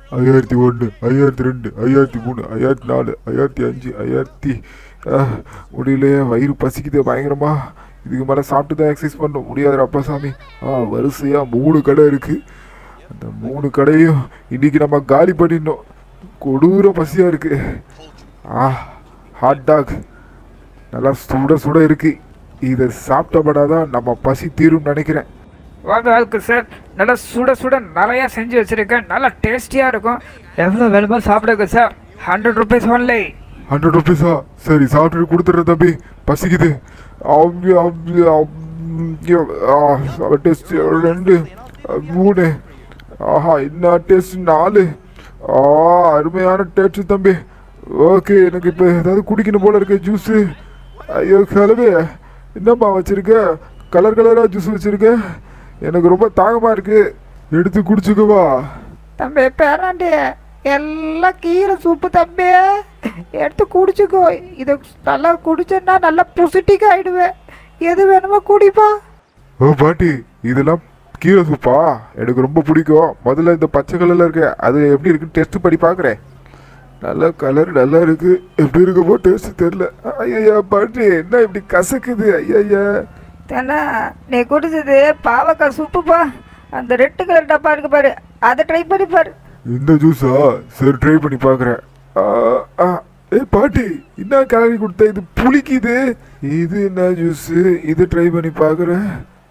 ஐயாயிரத்தி ஒன்று ஐயாயிரத்தி ரெண்டு ஐயாயிரத்தி மூணு ஐயாயிரத்தி நாலு ஐயாயிரத்தி அஞ்சு ஐயாயிரத்தி ஆஹ், முடியலையே வயிறு பசிக்குது பயங்கரமா இதுக்கு மேலே சாப்பிட்டு தான் எக்ஸசைஸ் பண்ண முடியாதுடா அப்பா சாமி ஆ வரிசையாக மூணு கடை இருக்குது அந்த மூணு கடையும் இன்னைக்கு நம்ம காலி பண்ணிடணும் கொடூர பசியாக இருக்கு ஆ ஹாட் டாக் நல்லா சுட சுட இருக்கு இதை சாப்பிட்டப்படாதான் நம்ம பசி தீரும்னு நினைக்கிறேன் வாங்க அதுக்கு சார் நல்லா சுட சுட நிறையா செஞ்சு வச்சுருக்கேன் நல்லா டேஸ்டியாக இருக்கும் எவ்வளோ வேணுமோ சாப்பிடுங்க sir hundred rupees only hundred ருபீஸா சரி சாப்பிட்டு கொடுத்துட்றேன் தம்பி பசிக்குது அம்மி, அம்மி, அம்மி, ஆ, டேஸ்ட் ரெண்டு மூணு ஆஹா என்ன டேஸ்ட் நாலு ஆ அருமையான டேஸ்ட் தம்பி ஓகே எனக்கு இப்போ ஏதாவது குடிக்கணும் போல இருக்கு ஜூஸு ஐயோ கிளம்பு என்னம்மா வச்சிருக்க கலர் கலராக ஜூஸ் வச்சிருக்க எனக்கு ரொம்ப தாகமாக இருக்கு எடுத்து குடிச்சுக்கவா தம்பி பேராண்டி எல்லாம் கீரை சூப்பு தம்பி எடுத்து குடிச்சுக்கோ இதை நல்லா குடிச்சேன்னா நல்லா புசிட்டிக் ஆயிடுவேன் எது வேணுமோ குடிப்பா ஓ பாட்டி இதெல்லாம் கீரை சூப்பா எனக்கு ரொம்ப பிடிக்கும் முதல்ல இந்த பச்சை கலர்ல இருக்கு அது எப்படி இருக்குன்னு டெஸ்ட் பண்ணி பார்க்குறேன் நல்ல கலர் நல்லா இருக்கு எப்படி இருக்குமோ டேஸ்ட் தெரியல ஐயா பாட்டி என்ன இப்படி கசக்குது ஐயா தானே நீ குடிச்சது பாவக்காய் சூப்புப்பா அந்த ரெட்டு கலர் டப்பா இருக்கு பாரு அதை ட்ரை பண்ணி பாரு இந்த ஜூஸா சரி ட்ரை பண்ணி பார்க்குறேன் ஏ பாட்டி என்ன கிளறி கொடுத்த இது புளிக்குது இது என்ன ஜூஸ் இது ட்ரை பண்ணி பார்க்குறேன்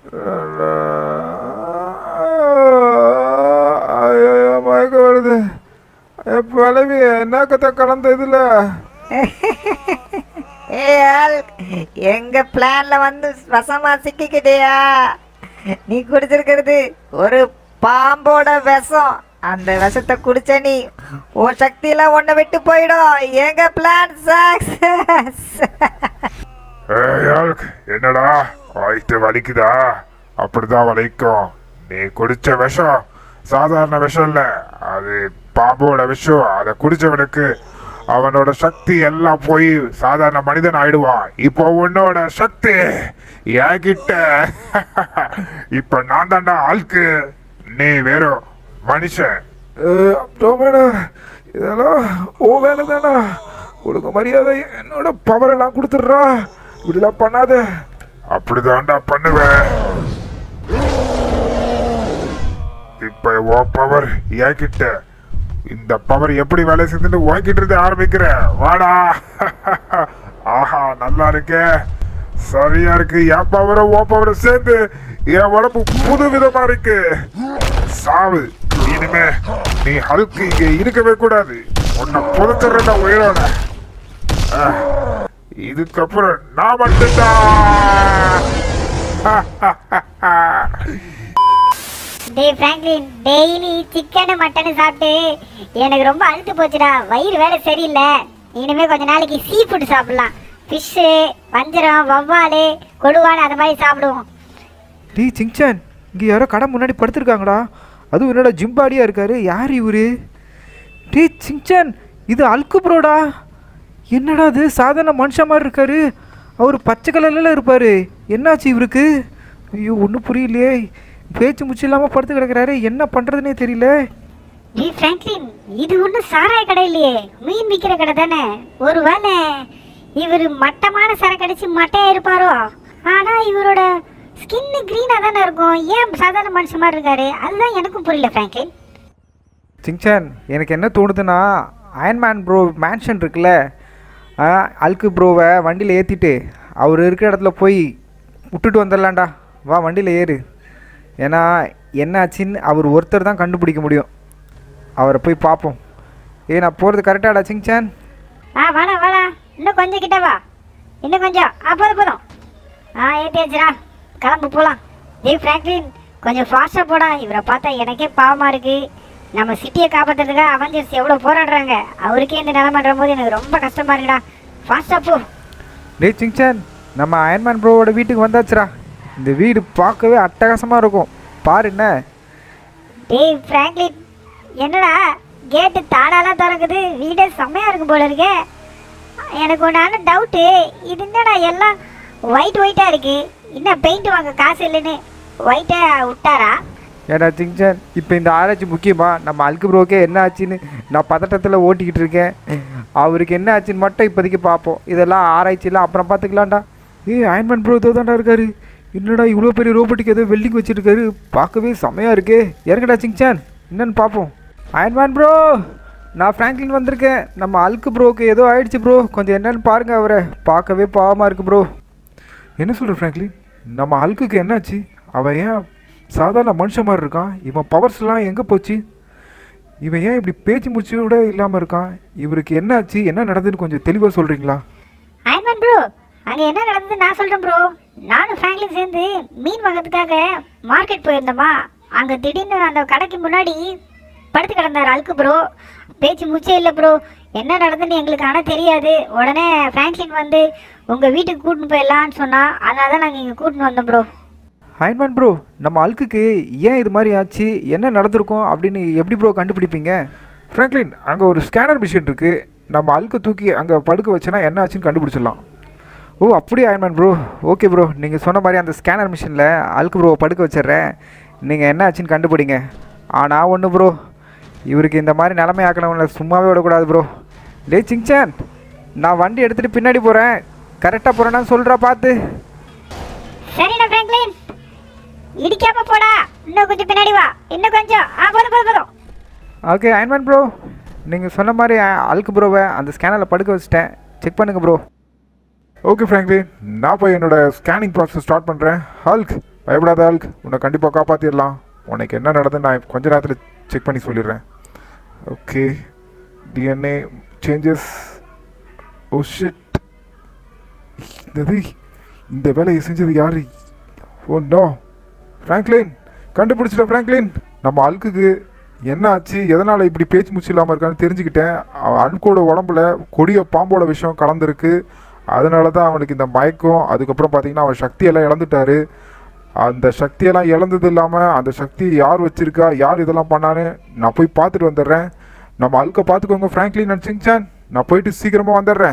ஐயோ மயக்கம் வருது பழவி என்ன கதை கலந்த இதில் ஏ ஆள் எங்க பிளான்ல வந்து வசமா சிக்கிக்கிட்டியா நீ குடிச்சிருக்கிறது ஒரு பாம்போட விஷம் அந்த விஷத்தை குடிச்ச நீ உன் சக்தியெல்லாம் ஒன்ன விட்டு போயிடும் எங்க பிளான் சக்சஸ் ஏய் என்னடா வயிற்று வலிக்குதா அப்படிதான் வலிக்கும் நீ குடிச்ச விஷம் சாதாரண விஷம் இல்ல அது பாம்போட விஷம் அதை குடிச்சவனுக்கு அவனோட சக்தி எல்லாம் போய் சாதாரண மனிதன் ஆயிடுவான் இப்போ உன்னோட சக்தி என்கிட்ட இப்ப நான் தாண்டா ஆளுக்கு நீ வெறும் மனுஷன் இதெல்லாம் ஓ வேலை தானா உனக்கு மரியாதை என்னோட பவர் எல்லாம் கொடுத்துட்றா இப்படிலாம் பண்ணாத அப்படிதான்டா பண்ணுவேன் இப்ப ஓ பவர் என்கிட்ட இந்த பவர் எப்படி வேலை செய்யுதுன்னு உன்கிட்ட இருந்து ஆரம்பிக்கிறேன் வாடா ஆஹா நல்லா இருக்கே சரியா இருக்கு என் பவரும் ஓ பவரும் சேர்ந்து என் உடம்பு புது விதமா இருக்கு சாவு இனிமே நீ ஹல்க் இங்க இருக்கவே கூடாது உன்னை புதைச்சிடுறா உயிரோட அஹ், இதுக்கப்புறம் நான் மட்டும்தான் டேய் ஃப்ராங்க்லின் டெய்லி சிக்கனு மட்டனு சாப்பிட்டு எனக்கு ரொம்ப அழுத்து போச்சுடா வயிறு வேற சரியில்லை இனிமே கொஞ்ச நாளைக்கு சீ ஃபுட் சாப்பிடலாம் ஃபிஷ்ஷு வஞ்சரம் வவ்வாலு கொடுவால் அந்த மாதிரி சாப்பிடுவோம் டீ சிங்சான் இங்கே யாரோ கடை முன்னாடி படுத்திருக்காங்கடா அதுவும் என்னோட ஜிம்பாடியாக இருக்காரு யார் இவரு டீ சிங்சான் இது அல்கு ப்ரோடா என்னடா இது சாதாரண மனுஷன் மாதிரி இருக்காரு அவர் பச்சை கலர்ல இருப்பார் என்னாச்சு இவருக்கு ஐயோ ஒன்றும் புரியலையே பேச்சு முச்சு இல்லாமல் படுத்து கிடக்குறாரு என்ன பண்ணுறதுனே தெரியல டேய் ஃப்ராங்க்லின் இது ஒன்றும் சாராய கடை இல்லையே மீன் விற்கிற கடை தானே ஒருவேளை இவர் மட்டமான சரக்கு அடிச்சு மட்டையா இருப்பாரோ ஆனா இவரோட ஸ்கின் க்ரீனாக தானே இருக்கும் ஏன் சாதாரண மனுஷன் மாதிரி இருக்காரு அதுதான் எனக்கும் புரியல ஃப்ராங்க்லின் சிங்சான் எனக்கு என்ன தோணுதுன்னா அயன்மேன் ப்ரோ மேன்ஷன் இருக்குல்ல ஆ, அல்கு ப்ரோவை வண்டியில் ஏற்றிட்டு அவர் இருக்கிற இடத்துல போய் விட்டுட்டு வந்துடலாம்டா வா வண்டியில் ஏறு ஏன்னா என்ன ஆச்சுன்னு அவர் ஒருத்தர் தான் கண்டுபிடிக்க முடியும் அவரை போய் பார்ப்போம் ஏ நான் போகிறது கரெக்டாடா சிங்சான் ஆ வாடா வாடா இன்னும் கொஞ்சம் கிட்ட வா இன்னும் கொஞ்சம் ஆ போதும் போதும் ஆ ஏற்றியாச்சுடா கிளம்பு போகலாம் டேய் ஃப்ராங்க்லின் கொஞ்சம் ஃபாஸ்ட்டாக போடா இவரை பார்த்தா எனக்கே பாவமாக இருக்கு நம்ம சிட்டியை காப்பாற்றுறதுக்காக அவஞ்சர்ஸ் எவ்வளோ போராடுறாங்க அவருக்கே இந்த நிலமன்ற போது எனக்கு ரொம்ப கஷ்டமா இருக்குடா ஃபாஸ்ட்டாக போ டேய் சிங்சான் நம்ம அயன்மேன் ப்ரோவோட வீட்டுக்கு வந்தாச்சுடா இந்த வீடு பார்க்கவே அட்டகாசமாக இருக்கும் பாரு என்ன டேய் ஃப்ராங்க்லின் என்னடா கேட்டு தாடாலாம் திறக்குது வீடே செம்மையாக இருக்கும் போல இருக்கே எனக்கு ஒன்றான டவுட்டு இது என்னடா எல்லாம் ஒயிட் ஒயிட்டாக இருக்கு என்ன பெயிண்ட் வாங்க காசு இல்லைன்னு ஒயிட்டாக விட்டாரா ஏடா சிங்சான் இப்போ இந்த ஆராய்ச்சி முக்கியமா நம்ம அல்கு ப்ரோக்கே என்ன ஆச்சுன்னு நான் பதட்டத்தில் ஓட்டிக்கிட்டு இருக்கேன் அவருக்கு என்ன ஆச்சுன்னு மட்டும் இப்போதைக்கு பார்ப்போம் இதெல்லாம் ஆராய்ச்சியெல்லாம் அப்புறம் பார்த்துக்கலாம்டா ஏய் அயன்மேன் ப்ரோ தான்டா இருக்காரு என்னடா இவ்வளோ பெரிய ரோபோட்டுக்கு ஏதோ வெல்டிங் வச்சுருக்காரு பார்க்கவே செமையாக இருக்கே இறங்கடா சிங்சான் என்னன்னு பார்ப்போம் அயன்மேன் ப்ரோ நான் ஃப்ராங்க்லின் வந்திருக்கேன் நம்ம அல்கு ப்ரோக்கு ஏதோ ஆயிடுச்சு ப்ரோ கொஞ்சம் என்னன்னு பாருங்க அவரை பார்க்கவே பாவமாக இருக்கு ப்ரோ என்ன சொல்கிற ஃப்ராங்க்லின் நம்ம அல்குக்கு என்னாச்சு அவன் ஏன் சாதாரண மனுஷன் மாதிரி இருக்கான் இவன் பவர்ஸ்லாம் எங்கே போச்சு இவன் ஏன் இப்படி பேச்சு மூச்சு கூட இல்லாமல் இருக்கான் இவருக்கு என்னாச்சு என்ன நடந்ததுன்னு கொஞ்சம் தெளிவாக சொல்கிறீங்களா அயன்மேன் ப்ரோ அங்க என்ன நடந்தது நான் சொல்றேன் ப்ரோ நானும் ஃபேமிலியும் சேர்ந்து மீன் வாங்குறதுக்காக மார்க்கெட் போயிருந்தோமா அங்க திடீர்னு அந்த கடைக்கு முன்னாடி படுத்து கிடந்தார் அல்கு ப்ரோ பேச்சு மூச்சே இல்லை ப்ரோ என்ன நடந்ததுன்னு எங்களுக்கு ஆனால் தெரியாது உடனே ஃப்ராங்க்லின் வந்து உங்க வீட்டுக்கு கூட்டின்னு போயிடலான்னு சொன்னா அதனால தான் நாங்கள் இங்கே கூட்டின்னு வந்தோம் ப்ரோ அயன்மேன் ப்ரோ நம்ம அல்குக்கு ஏன் இது மாதிரி ஆச்சு என்ன நடந்திருக்கும் அப்படின்னு எப்படி ப்ரோ கண்டுபிடிப்பீங்க ஃப்ராங்க்லின் அங்கே ஒரு ஸ்கேனர் மிஷின் இருக்குது நம்ம அல்கு தூக்கி அங்கே படுக்க வச்சனா என்ன ஆச்சுன்னு கண்டுபிடிச்சிடலாம் ஓ அப்படியே அயன்மேன் ப்ரோ ஓகே ப்ரோ நீங்கள் சொன்ன மாதிரி அந்த ஸ்கேனர் மிஷினில் அல்கு ப்ரோவை படுக்க வச்சிடுறேன் நீங்கள் என்ன ஆச்சுன்னு கண்டுபிடிங்க ஆனால் ஒன்று ப்ரோ இவருக்கு இந்த மாதிரி நிலைமை ஆக்கணவங்கள சும்மாவே விடக்கூடாது ப்ரோ டே சிங்சான் நான் வண்டி எடுத்துகிட்டு பின்னாடி போகிறேன் கரெக்டாக போகிறேன்னா சொல்கிறா பார்த்து சரிண்ணா ஃப்ராங்க்லின் இடிக்காம போடா இன்னும் கொஞ்சம் பின்னாடி வா இன்னும் கொஞ்சம் ஆ போதும் போதும் போதும் ஓகே அயன்மேன் ப்ரோ நீங்கள் சொன்ன மாதிரி அ- அல்கு ப்ரோவை அந்த ஸ்கேனரில் படுக்க வச்சுட்டேன் செக் பண்ணுங்கள் ப்ரோ ஓகே ஃப்ராங்க்லின் நான் போய் என்னோட ஸ்கேனிங் ப்ராசஸ் ஸ்டார்ட் பண்ணுறேன் ஹல்க் பயப்படாத ஹல்க் உன்னை கண்டிப்பாக காப்பாற்றிடலாம் உனக்கு என்ன நடக்குதுன்னு நான் கொஞ்ச நேரத்தில் செக் பண்ணி சொல்லிடுறேன் okay DNA changes oh shit இந்த இந்த வேலையை செஞ்சது யாரு ஓ நோ ஃப்ராங்க்லின் கண்டுபிடிச்சிட்ட ஃப்ராங்க்லின் நம்ம அல்குக்கு என்ன ஆச்சு எதனால் இப்படி பேச்சு மூச்சு இல்லாமல் இருக்கான்னு தெரிஞ்சுக்கிட்டேன் அவன் அல்கோட உடம்புல கொடிய பாம்போட விஷயம் கலந்துருக்கு அதனால தான் அவனுக்கு இந்த மயக்கம் அதுக்கப்புறம் பார்த்தீங்கன்னா அவன் சக்தியெல்லாம் இழந்துட்டாரு அந்த சக்தியெல்லாம் இழந்தது இல்லாமல் அந்த சக்தி யார் வச்சிருக்கா யார் இதெல்லாம் பண்ணான்னு நான் போய் பார்த்துட்டு வந்துடுறேன் நம்ம அல்க பார்த்துக்கோங்க ஃப்ராங்க்லின் அண்ட் சிங்சான் நான் போயிட்டு சீக்கிரமாக வந்துடுறேன்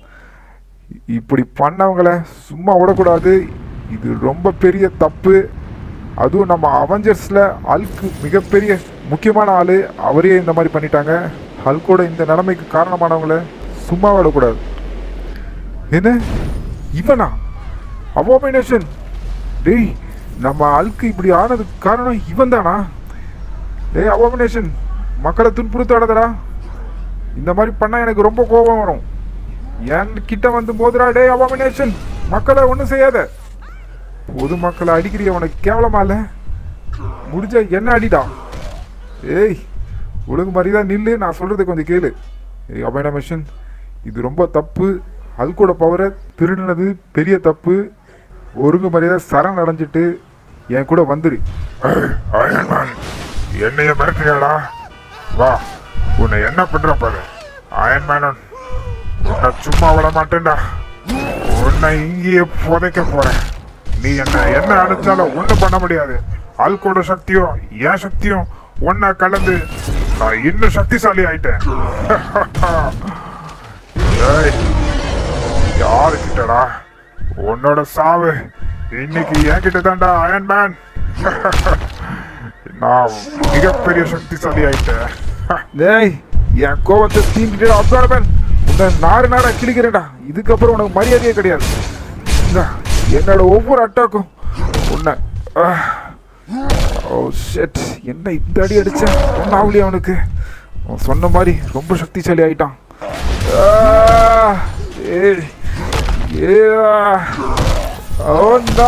இப்படி பண்ணவங்கள சும்மா விடக்கூடாது இது ரொம்ப பெரிய தப்பு அதுவும் நம்ம அவெஞ்சர்ஸில் ஹல்க்கு மிகப்பெரிய முக்கியமான ஆள் அவரே இந்த மாதிரி பண்ணிட்டாங்க ஹல்கோட இந்த நிலைமைக்கு காரணமானவங்கள சும்மா விடக்கூடாது என்ன இவனா அவோமினேஷன் டேய் நம்ம அல்க்கு இப்படி ஆனதுக்கு காரணம் இவன் தானா டேய் அவோமினேஷன் மக்களை துன்புறுத்தாடதடா இந்த மாதிரி பண்ணா எனக்கு ரொம்ப கோபம் வரும் என் கிட்ட வந்து மோதுரா டே அபாமினேஷன் மக்களை ஒன்றும் செய்யாத பொது மக்களை அடிக்கிறிய உனக்கு கேவலமா இல்ல முடிஞ்ச என்ன அடிடா ஏய் ஒழுங்கு மாதிரி தான் நில்லு நான் சொல்றது கொஞ்சம் கேளு ஏய் அபாமினேஷன் இது ரொம்ப தப்பு அல்கோட பவரை திருடினது பெரிய தப்பு ஒழுங்கு மரியாதை சரண் அடைஞ்சிட்டு என் கூட வந்துரு என்னைய மிரட்டுறியாடா வா உன்னை என்ன பண்ற பாரு அயன்மேனன் உன்னை சும்மா விட மாட்டேன்டா உன்னை இங்கேயே புதைக்க போறேன் நீ என்ன என்ன அடிச்சாலும் ஒண்ணும் பண்ண முடியாது ஆல்கோட சக்தியும் என் சக்தியும் ஒன்னா கலந்து நான் இன்னும் சக்திசாலி ஆயிட்டேன் ஏய், யாரு கிட்டடா உன்னோட சாவு இன்னைக்கு என்கிட்ட தான்டா அயன் மேன் நான் மிகப்பெரிய சக்திசாலி ஆயிட்டேன் டேய் என் கோவத்தை தீண்டிட்டு அப்சார்பன் உன்னை நாறு நாடா கிழிக்கிறேன்டா இதுக்கப்புறம் உனக்கு மரியாதையே கிடையாது இந்தா, என்னோட ஒவ்வொரு அட்டாக்கும் உன்னை ஓ ஷெட் என்ன இந்த அடி அடிச்சேன் ஒன்றும் ஆகலையே அவனுக்கு அவன் சொன்ன மாதிரி ரொம்ப சக்திசாலி ஆயிட்டான் ஆ, ஏய், ஏ, ஓ, no.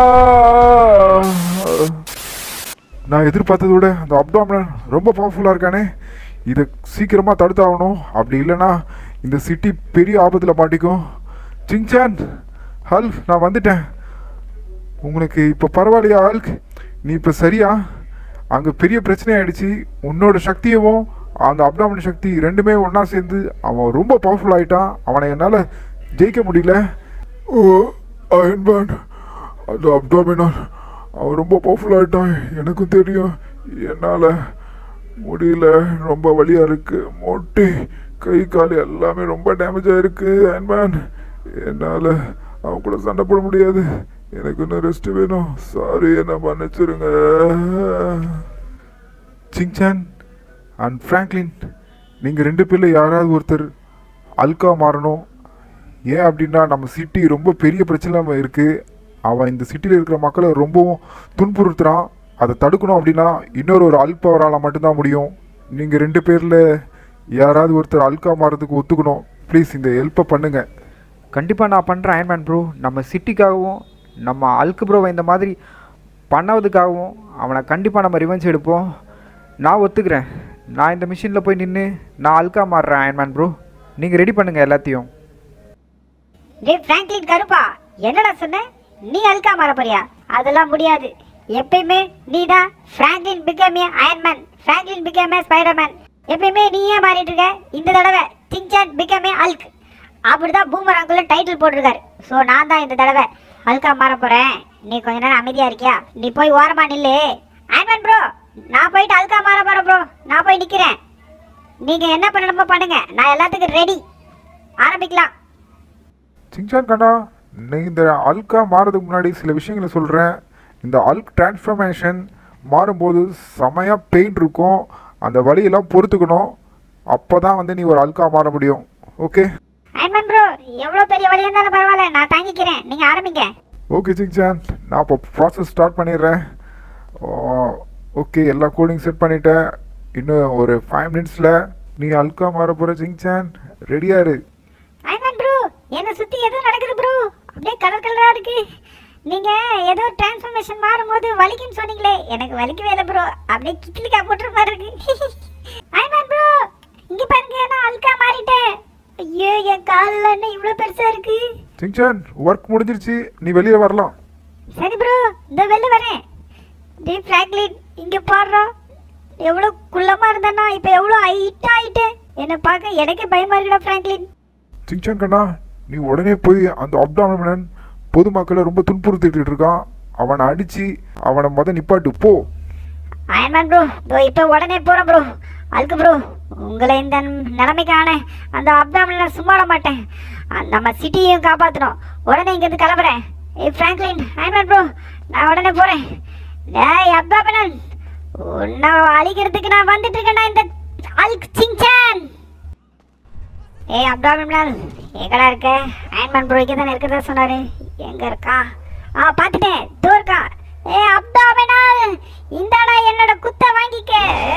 நான் எதிர்பார்த்ததை விட அந்த அப்டாமினல் ரொம்ப பவர்ஃபுல்லாக இருக்கானே இதை சீக்கிரமாக தடுத்தாகணும் அப்படி இல்லைன்னா இந்த சிட்டி பெரிய ஆபத்தில் மாட்டிக்கும் சிங்சான் ஹல்க் நான் வந்துட்டேன் உங்களுக்கு இப்போ பரவாயில்லையா ஹல்க் நீ இப்போ சரியா அங்கே பெரிய பிரச்சனை ஆயிடுச்சு உன்னோட சக்தியும் அந்த அப்டாமின் சக்தி ரெண்டுமே ஒன்றா சேர்ந்து அவன் ரொம்ப பவர்ஃபுல் ஆயிட்டான் அவனை என்னால் ஜெயிக்க முடியல ஓ அயன்மேன் அந்த அப்டாமினால் அவன் ரொம்ப பவர்ஃபுல் ஆகிட்டான் எனக்கும் தெரியும் என்னால் முடியல ரொம்ப வலியாக இருக்குது மொட்டி கை கால் எல்லாமே ரொம்ப டேமேஜ் ஆகிருக்கு அயன்மேன் என்னால் அவன் கூட சண்டை போட முடியாது எனக்கு இன்னும் ரெஸ்ட் வேணும் சாரி என்ன மன்னிச்சிருங்க சிங்சான் அண்ட் ஃப்ராங்க்லின் நீங்கள் ரெண்டு பேரில் யாராவது ஒருத்தர் அல்கா மாறணும் ஏன் அப்படின்னா நம்ம சிட்டி ரொம்ப பெரிய பிரச்சனை இருக்குது அவன் இந்த சிட்டியில் இருக்கிற மக்களை ரொம்பவும் துன்புறுத்துறான் அதை தடுக்கணும் அப்படின்னா இன்னொரு ஒரு அல்பவரால் மட்டும்தான் முடியும் நீங்கள் ரெண்டு பேரில் யாராவது ஒருத்தர் அல்கா மாறதுக்கு ஒத்துக்கணும் ப்ளீஸ் இந்த ஹெல்ப்பை பண்ணுங்கள் கண்டிப்பாக நான் பண்ணுறேன் அயன்மேன் ப்ரோ நம்ம சிட்டிக்காகவும் நம்ம அல்கு ப்ரோவை இந்த மாதிரி பண்ணவதுக்காகவும் அவனை கண்டிப்பாக நம்ம ரிவெஞ்ச் எடுப்போம் நான் ஒத்துக்கிறேன் நான் இந்த மிஷினில் போய் நின்று நான் அல்கா மாறுறேன் அயன்மேன் ப்ரோ நீங்கள் ரெடி பண்ணுங்கள் எல்லாத்தையும் டேய் பிராங்க்லின் கருப்பா என்னடா சொன்ன நீ அல்கா மாற போறியா அதெல்லாம் முடியாது எப்பயுமே நீ தான் Franklin become Iron Man Franklin become Spiderman எப்பயுமே நீயே மாறிட்டு இருக்க இந்த தடவை சிங்சான் பிகமே அல்க் அப்படிதான் பூமராங்குள்ள டைட்டில் போட்டிருக்காரு ஸோ நான் தான் இந்த தடவை அல்கா மாற போறேன் நீ கொஞ்ச நேரம் அமைதியா இருக்கியா நீ போய் ஓரமா நில்லு அயன்மேன் ப்ரோ நான் போயிட்டு அல்கா மாற போறேன் ப்ரோ நான் போய் நிக்கிறேன் நீங்க என்ன பண்ணணுமோ பண்ணுங்க நான் எல்லாத்துக்கும் ரெடி ஆரம்பிக்கலாம் சிங்சான் கண்ணா நீ இந்த அல்கா மாறதுக்கு முன்னாடி சில விஷயங்களை சொல்கிறேன் இந்த அல்க் டிரான்ஸ்ஃபர்மேஷன் மாறும்போது செமையாக பெயின் இருக்கும் அந்த வலியெல்லாம் பொறுத்துக்கணும் அப்போ தான் வந்து நீ ஒரு அல்கா மாற முடியும் ஓகே ஐமன் ப்ரோ எவ்வளவு பெரிய வழி இருந்தாலும் பரவாயில்ல நான் தாங்கிக்கிறேன் நீங்க ஆரம்பிங்க ஓகே சிங்சான் நான் இப்போ ப்ராசஸ் ஸ்டார்ட் பண்ணிடுறேன் ஓகே எல்லா கோடிங் செட் பண்ணிட்டேன் இன்னும் ஒரு ஃபைவ் மினிட்ஸில் நீ அல்கா மாற போகிற சிங்சான் ரெடியாக இரு ஐமன் ப்ரோ என்ன சுத்தி ஏதோ நடக்குது ப்ரோ அப்படியே கலர் கலரா இருக்கு நீங்க ஏதோ டிரான்ஸ்ஃபர்மேஷன் மாறும்போது வலிக்குன்னு சொன்னீங்களே எனக்கு வலிக்கவே இல்லை ப்ரோ அப்படியே கிட்லிக்கா போட்டுற மாதிரி இருக்கு ஐமன் ப்ரோ இங்க பாருங்க நான் அல்கா மாறிட்டேன் ஐயோ என் காலில் என்ன இவ்வளோ பெருசா இருக்கு சிங்சான் ஒர்க் முடிஞ்சிருச்சு நீ வெளியே வரலாம் சரி ப்ரோ இந்த வெளில வரேன் டே ஃப்ராங்க்லின் இங்க பாடுறா எவ்வளோ குள்ளமா இருந்தேன்னா இப்போ எவ்வளோ ஹைட்டா ஆயிட்டேன் என்னை பார்க்க எனக்கே பயமா இருக்குடா ஃப்ராங்க்லின் சிங்சான் கண்ணா நீ உடனே போய் அந்த அப்டாமினன் பொதுமக்களை ரொம்ப துன்புறுத்திட்டு இருக்கான் அவனை அடிச்சு அவனை முத நிப்பாட்டு போ அயன்மேன் ப்ரோ இதோ இப்போ உடனே போகிறேன் ப்ரோ அல்கு ப்ரோ உங்களை இந்த நிலைமைக்கான அந்த அப்டாமினில் சும்மா விட மாட்டேன் அ- நம்ம சிட்டியையும் காப்பாற்றணும் உடனே இங்கேருந்து கிளம்புறேன் ஏய் ஃப்ராங்க்லின் அயன்மேன் ப்ரோ நான் உடனே போகிறேன் டேய் அப்டாமினன் உன்னை அழிக்கிறதுக்கு நான் வந்துட்டு இருக்கேன்டா இந்த அல்க் சிங்சான் ஏய் அப்டாமினல் எங்கடா இருக்க அயன்மேன் ப்ரோ இங்கே தானே இருக்கிறதா சொன்னாரு எங்க இருக்கா ஆ பார்த்துட்டேன் தோ இருக்கா ஏ அப்டாமினல் இந்தாடா என்னோட குத்த வாங்கிக்க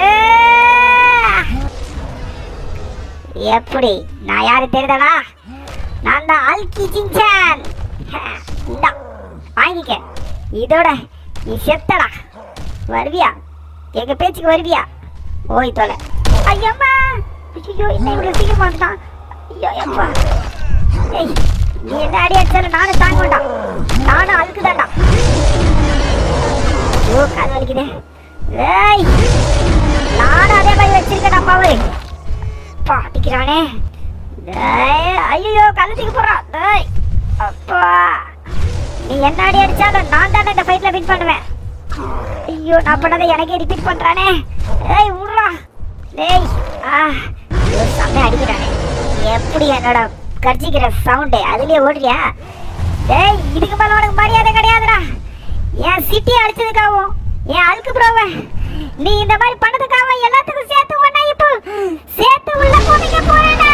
எப்படி நான் யாரு தெரியுதாடா நான் தான் அல்கி ஜிங்சான் இந்தா வாங்கிக்க இதோட நீ செத்தடா வருவியா எங்க பேச்சுக்கு வருவியா ஓய் தொலை ஐயம்மா ஐயோ என்ன இவ்வளவு சீக்கிரமா வந்துட்டான் ஐயோ அப்பா ஏய் நீ என்ன அடி அடிச்சாலும் நானும் தாங்க மாட்டான் நானும் அழுக்குதாண்டா ஐயோ கால் வலிக்குது ஏய் நானும் அதே மாதிரி வச்சிருக்கேன் அப்பாவு அப்பா அடிக்கிறானே டேய் ஐயோ கழுத்துக்கு போறான் டேய் அப்பா நீ என்ன அடி அடிச்சாலும் நான் தானே இந்த ஃபைட்ல வின் பண்ணுவேன் ஐயோ நான் பண்ணதை எனக்கே ரிப்பீட் பண்றானே ஏய் விட்றா டேய் ஆ ஐயோ செம்ம அடிக்கிறானே எப்படி என்னோட கர்ஜிக்கிற சவுண்டு அதுலயே ஓடுறியா டேய் இதுக்கு மேல உனக்கு மரியாதை கிடையாதுடா என் சிட்டி அடிச்சதுக்காகவும் என் அழுக்கு ப்ரோவை நீ இந்த மாதிரி பண்ணதுக்காகவும் எல்லாத்துக்கும் சேர்த்து ஒண்ணா இப்போ சேர்த்து உள்ள போவீங்க போறேடா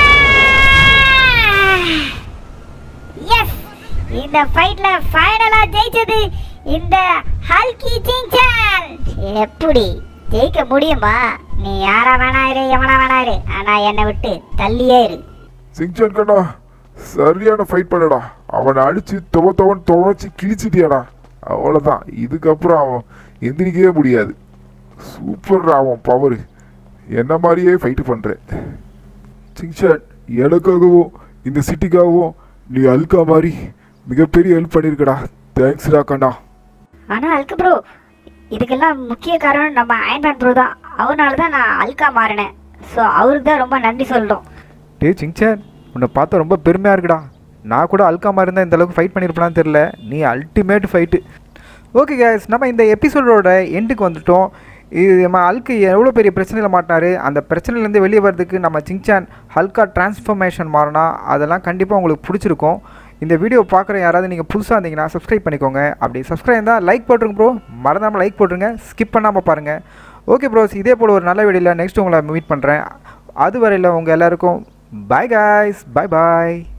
எஸ் இந்த ஃபைட்ல ஃபைனலா ஜெயிச்சது இந்த ஹல்கி சிங்சான் எப்படி ஜெயிக்க முடியுமா நீ யாரா வேணா இரு எவனா வேணா இரு ஆனா என்னை விட்டு தள்ளியே இரு சிங்சான் கண்ணா சரியான ஃபைட் பண்ணடா அவனை அடிச்சு துவ துவன் துவைச்சு கிழிச்சிட்டியாடா அவ்வளோதான் இதுக்கப்புறம் அவன் எந்திரிக்கவே முடியாது சூப்பர்டா அவன் பவர் என்ன மாதிரியே ஃபைட்டு பண்ணுறேன் சிங்சான் எனக்காகவும் இந்த சிட்டிக்காகவும் நீ அல்கா மாதிரி மிகப்பெரிய ஹெல்ப் பண்ணியிருக்கடா தேங்க்ஸ்டா கண்ணா ஆனா அல்கு ப்ரோ இதுக்கெல்லாம் முக்கிய காரணம் நம்ம அயன்மேன் ப்ரோ தான் அவனால தான் நான் அல்கா மாறினேன் ஸோ அவருக்கு தான் ரொம்ப நன்றி சொல்றோம் டே சிங்சான் உன்னை பார்த்தா ரொம்ப பெருமையாக இருக்குடா நான் கூட அல்காமா இருந்தால் இந்த அளவுக்கு ஃபைட் பண்ணியிருப்பேனான்னு தெரில நீ அல்டிமேட் ஃபைட்டு ஓகே கேஸ் நம்ம இந்த எபிசோடோட எண்டுக்கு வந்துட்டோம் இது நம்ம அல்கு எவ்வளோ பெரிய பிரச்சனையில் மாட்டினாரு அந்த பிரச்சனையிலேருந்து வெளியே வர்றதுக்கு நம்ம சிங்சான் ஹல்கா டிரான்ஸ்ஃபர்மேஷன் மாறினா அதெல்லாம் கண்டிப்பாக உங்களுக்கு பிடிச்சிருக்கும் இந்த வீடியோ பார்க்குற யாராவது நீங்கள் புதுசாக இருந்தீங்கன்னா சப்ஸ்கிரைப் பண்ணிக்கோங்க அப்படி சப்ஸ்கிரைப் தான் லைக் போட்டுருங்க ப்ரோ மறந்தாமல் லைக் போட்டுருங்க ஸ்கிப் பண்ணாமல் பாருங்கள் ஓகே ப்ரோஸ் இதே போல் ஒரு நல்ல வீடியோவில் நெக்ஸ்ட் உங்களை மீட் பண்ணுறேன் அது வரையில் உங்கள் எல்லாருக்கும் பாய் காய்ஸ் பாய் பாய்